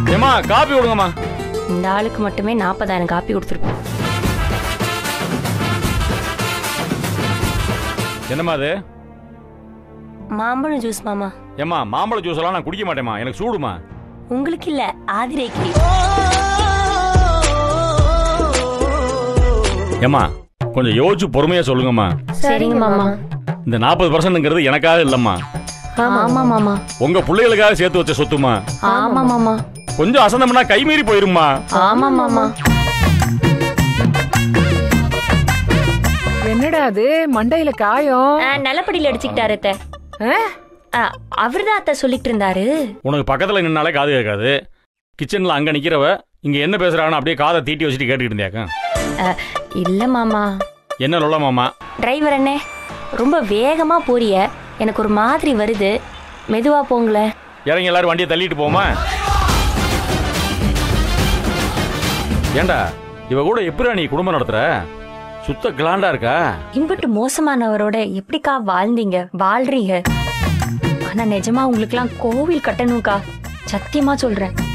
ஏமா காப்பி கொடுங்கம்மா இந்த ஆளுக்கு மட்டுமே நாற்பதாயிரம் காப்பி கொடுத்துருக்கோம் என்னம்மா அது மாம்பழம் ஜூஸ் மாமா ஏம்மா மாம்பழ ஜூஸ் எல்லாம் நான் குடிக்க மாட்டேம்மா எனக்கு சூடுமா உங்களுக்கு இல்ல ஆதிரைக்கு ஏம்மா கொஞ்சம் யோசிச்சு பொறுமையா சொல்லுங்கம்மா சரிங்க மாமா இந்த நாற்பது பர்சன்ட்ங்கிறது எனக்காக இல்லம்மா ஆமா மாமா உங்க பிள்ளைகளுக்காக சேர்த்து வச்ச சொத்துமா ஆமா மாமா கொஞ்சம் அசந்தம்னா கை மீறி போயிரும்மா ஆமா மாமா என்னடா அது மண்டையில காயம் நல்லபடியில் அடிச்சுக்கிட்டாரு அத்தை ஆ? அவர்தான் அத்தை சொல்லிட்டு இருந்தாரு உனக்கு பக்கத்துல நின்னாலே காது கேட்காது கிச்சன்ல அங்க நிக்கிறவ இங்க என்ன பேசுறாங்கன்னு அப்படியே காதை தீட்டி வச்சுட்டு கேட்டுக்கிட்டு இருந்தியாக்கா அஹ், இல்ல மாமா என்ன சொல்ல மாமா டிரைவர் அண்ணே ரொம்ப வேகமா போறிய எனக்கு ஒரு மாதிரி வருது மெதுவா போங்களேன் இறங்கி எல்லாரும் வண்டியை தள்ளிட்டு போமா ஏண்டா இவ கூட எப்படிடா நீ குடும்பம் நடத்துற சுத்த கிளாண்டா இருக்கா இம்புட்டு மோசமானவரோட எப்படிக்கா வாழ்ந்தீங்க வாழ்றீங்க ஆனா நிஜமா உங்களுக்குலாம் கோவில் கட்டணும்க்கா சத்தியமா சொல்றேன்